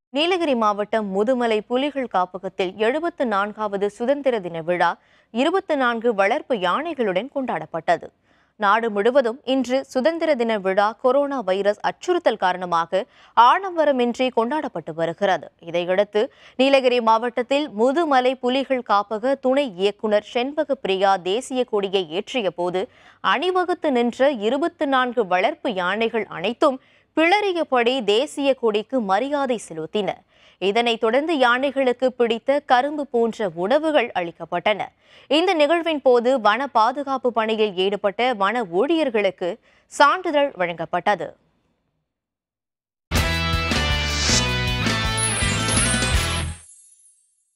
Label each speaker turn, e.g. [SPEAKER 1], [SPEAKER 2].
[SPEAKER 1] நீலகிரி மாவட்டம் முதுமலை புலிகள் காப்பகத்தில் எழுபத்து நான்காவது சுதந்திர தின விழா இருபத்தி நான்கு வளர்ப்பு யானைகளுடன் கொண்டாடப்பட்டது நாடு முழுவதும் இன்று சுதந்திர தின விழா கொரோனா வைரஸ் அச்சுறுத்தல் காரணமாக ஆடம்பரமின்றி கொண்டாடப்பட்டு வருகிறது இதையடுத்து நீலகிரி மாவட்டத்தில் முதுமலை புலிகள் காப்பக துணை இயக்குனர் செண்பக பிரியா தேசிய கொடியை ஏற்றிய போது அணிவகுத்து நின்ற இருபத்தி நான்கு வளர்ப்பு யானைகள் அனைத்தும் பிளறியபடி தேசிய கொடிக்கு மரியாதை செலுத்தின இதனைத் தொடர்ந்து யானைகளுக்கு பிடித்த கரும்பு போன்ற உணவுகள் அளிக்கப்பட்டன இந்த நிகழ்வின் போது வன பாதுகாப்பு பணியில் ஈடுபட்ட வன ஊழியர்களுக்கு சான்றிதழ் வழங்கப்பட்டது